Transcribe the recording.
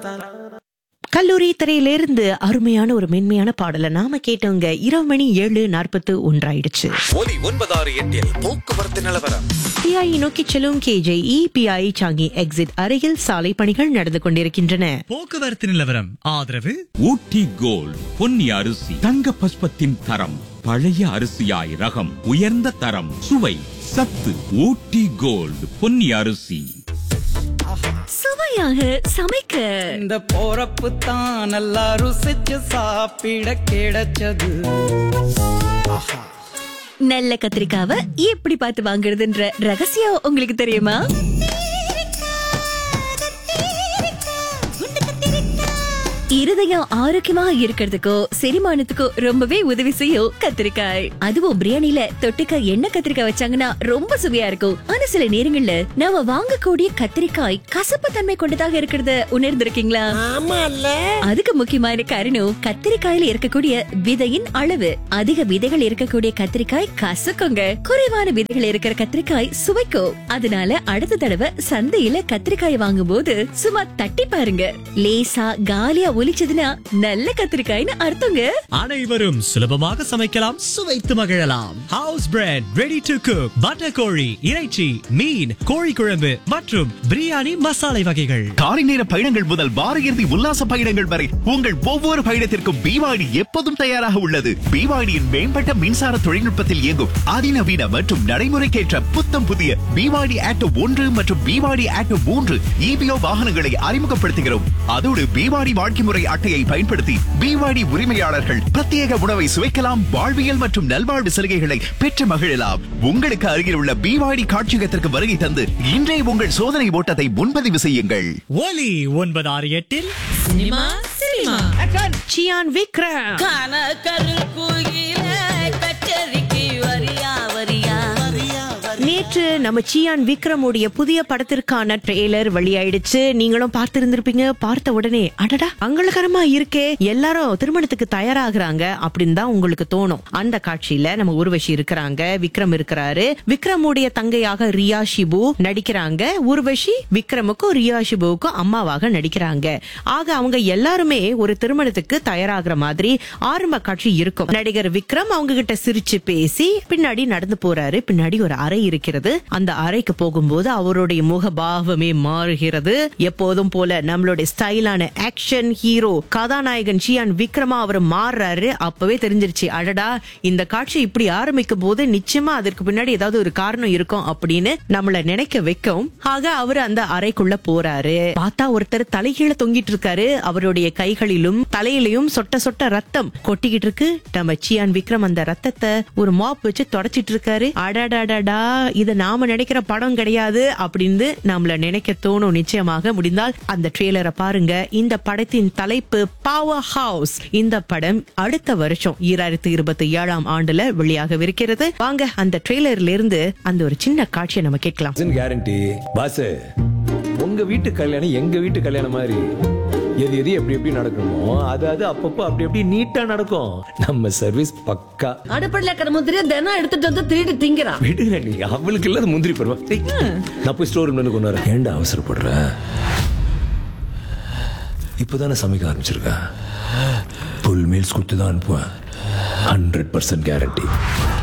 கல்லூரி திரையிலிருந்து அருமையான ஒரு மென்மையான பாடலை நாம கேட்டவங்க இரவு மணி ஏழு நாற்பத்து ஒன்றாயிடுச்சு ஒலி ஒன்பதாறு எட்டில் போக்குவரத்து நிலவரம் பிஐ நோக்கி செல்லும் K J E P I Changi exit அருகில் சாலை பணிகள் நடந்து கொண்டிருக்கின்றன போக்குவரத்து நிலவரம் ஆதரவு ஊட்டி கோல்ட் பொன்னி அரிசி தங்க பஸ்பத்தின் தரம் பழைய அரிசியாய் ரகம் உயர்ந்த தரம் சுவை சத்து ஊட்டி கோல்ட் பொன்னி அரிசி சுவையாக சமைக்க இந்த போறப்பு தான் நல்லா ருசிச்சு சாப்பிட கிடைச்சது நல்ல கத்திரிக்காவை எப்படி பார்த்து வாங்குறதுன்ற ரகசியம் உங்களுக்கு தெரியுமா இருதயம் ஆரோக்கியமா இருக்கிறதுக்கோ செரிமானத்துக்கோ ரொம்பவே உதவி செய்யும் கத்திரிக்காய் அதுவும் பிரியாணில தொட்டுக்க எண்ணெய் கத்திரிக்காய் வச்சாங்கன்னா ரொம்ப சுவையா இருக்கும் ஆனா சில நேரங்கள்ல நாம வாங்கக்கூடிய கத்திரிக்காய் கசப்பு தன்மை கொண்டதாக இருக்கிறத உணர்ந்திருக்கீங்களா அதுக்கு முக்கியமான காரணம் கத்திரிக்காயில இருக்கக்கூடிய விதையின் அளவு அதிக விதைகள் இருக்கக்கூடிய கத்திரிக்காய் கசக்குங்க குறைவான விதைகள் இருக்கிற கத்திரிக்காய் சுவைக்கும் அதனால அடுத்த தடவை சந்தையில கத்திரிக்காய் வாங்கும் போது சும்மா தட்டி பாருங்க லேசா காலியா ஒலிச்சதுன்னா நல்ல கத்திரிக்காய்னு அர்த்தங்க அனைவரும் சுலபமாக சமைக்கலாம் சுவைத்து மகிழலாம் house bread ready to cook butter கோழி இறைச்சி மீன் கோழி குழம்பு மற்றும் பிரியாணி மசாலை வகைகள் காலை நேர பயணங்கள் முதல் வார இறுதி உல்லாச பயணங்கள் வரை உங்கள் ஒவ்வொரு பயணத்திற்கும் பிவாடி எப்போதும் தயாராக உள்ளது பிவாடியின் மேம்பட்ட மின்சார தொழில்நுட்பத்தில் இயங்கும் அதிநவீன மற்றும் நடைமுறைக்கேற்ற புத்தம் புதிய பிவாடி ஆட்டோ ஒன்று மற்றும் பிவாடி ஆட்டோ மூன்று இபிஓ வாகனங்களை அறிமுகப்படுத்துகிறோம் அதோடு பிவாடி வாழ்க்கை முறை அட்டையை பயன்படுத்தி பிவாடி உரிமையாளர்கள் பிரத்யேக உணவை சுவைக்கலாம் வாழ்வியல் மற்றும் நல்வாழ்வு சலுகைகளை பெற்று மகிழலாம் உங்களுக்கு அருகில் உள்ள பிவாடி காட்சியகத்திற்கு வருகை தந்து இன்றே உங்கள் சோதனை ஓட்டத்தை முன்பதிவு செய்யுங்கள் ஒலி ஒன்பது ஆறு எட்டில் சியான் விக்ரம் நேற்று நம்ம சியான் விக்ரமுடைய புதிய படத்திற்கான ட்ரெய்லர் வெளியாயிடுச்சு நீங்களும் பார்த்திருந்திருப்பீங்க பார்த்த உடனே அடடா மங்களகரமா இருக்கே எல்லாரும் திருமணத்துக்கு தயாராகிறாங்க அப்படின்னு தான் உங்களுக்கு தோணும் அந்த காட்சியில நம்ம உருவஷி இருக்கிறாங்க விக்ரம் இருக்கிறாரு விக்ரமுடைய தங்கையாக ரியா ஷிபு நடிக்கிறாங்க உருவஷி விக்ரமுக்கும் ரியா ஷிபுவுக்கும் அம்மாவாக நடிக்கிறாங்க ஆக அவங்க எல்லாருமே ஒரு திருமணத்துக்கு தயாராகிற மாதிரி ஆரம்ப காட்சி இருக்கும் நடிகர் விக்ரம் அவங்க கிட்ட சிரிச்சு பேசி பின்னாடி நடந்து போறாரு பின்னாடி ஒரு அறை இருக்கிறது அந்த அறைக்கு போகும்போது அவருடைய முகபாவமே மாறுகிறது எப்போதும் போல நம்மளுடைய ஸ்டைலான ஆக்ஷன் ஹீரோ கதாநாயகன் சியான் விக்ரமா அவர் மாறுறாரு அப்பவே தெரிஞ்சிருச்சு அடடா இந்த காட்சி இப்படி ஆரம்பிக்கும் போது நிச்சயமா அதற்கு பின்னாடி ஏதாவது ஒரு காரணம் இருக்கும் அப்படின்னு நம்மள நினைக்க வைக்கும் ஆக அவர் அந்த அறைக்குள்ள போறாரு பார்த்தா ஒருத்தர் தலைகீழ தொங்கிட்டு இருக்காரு அவருடைய கைகளிலும் தலையிலையும் சொட்ட சொட்ட ரத்தம் கொட்டிக்கிட்டு இருக்கு நம்ம சியான் விக்ரம் அந்த ரத்தத்தை ஒரு மாப் வச்சு தொடச்சிட்டு இருக்காரு அடடடடா இது நாம நினைக்கிற படம் கிடையாது அப்படின்னு நம்மள நினைக்க தோணும் நிச்சயமாக முடிந்தால் அந்த ட்ரெய்லரை பாருங்க இந்த படத்தின் தலைப்பு பவர் ஹவுஸ் இந்த படம் அடுத்த வருஷம் ஈராயிரத்தி இருபத்தி ஏழாம் ஆண்டுல வெளியாகவிருக்கிறது வாங்க அந்த ட்ரெய்லர்ல இருந்து அந்த ஒரு சின்ன காட்சியை நம்ம கேட்கலாம் கேரண்டி பாஸ் உங்க வீட்டு கல்யாணம் எங்க வீட்டு கல்யாணம் மாதிரி எது எது எப்படி எப்படி நடக்கணுமோ அது அது அப்பப்போ அப்படி அப்படி நீட்டா நடக்கும் நம்ம சர்வீஸ் பக்கா அடுப்படியில் இருக்கிற முந்திரியை தினம் எடுத்துட்டு வந்து திருடி திங்கிறான் விடுங்க நீ அவளுக்கு இல்லாத முந்திரி பருவா டேய், நான் போய் ஸ்டோர் ரூம்ல கொண்டு வரேன் ஏன்டா அவசரப்படுற இப்போதானே சமைக்க ஆரம்பிச்சிருக்கேன் ஃபுல் மீல்ஸ் கொடுத்து தான் அனுப்புவேன் ஹண்ட்ரட் பர்சன்ட் கேரண்டி